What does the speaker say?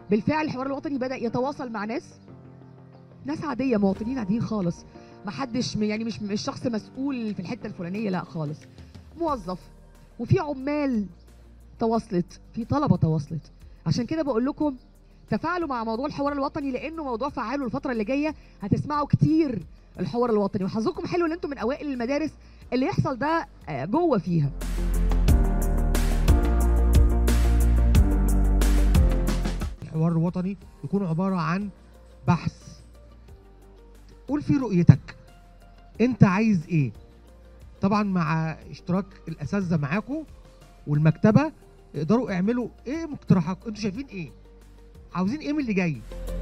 بالفعل الحوار الوطني بدا يتواصل مع ناس ناس عاديه مواطنين عاديين خالص ما حدش يعني مش مش شخص مسؤول في الحته الفلانيه لا خالص موظف وفي عمال تواصلت في طلبه تواصلت عشان كده بقول لكم تفاعلوا مع موضوع الحوار الوطني لانه موضوع فعال والفتره اللي جايه هتسمعوا كتير الحوار الوطني وحظكم حلو ان انتم من اوائل المدارس اللي يحصل ده آه، جوه فيها الحوار الوطني يكون عباره عن بحث قول فيه رؤيتك انت عايز ايه طبعا مع اشتراك الاساتذه معاكم والمكتبه يقدروا يعملوا ايه مقترحات انتوا شايفين ايه عاوزين ايه من اللي جاي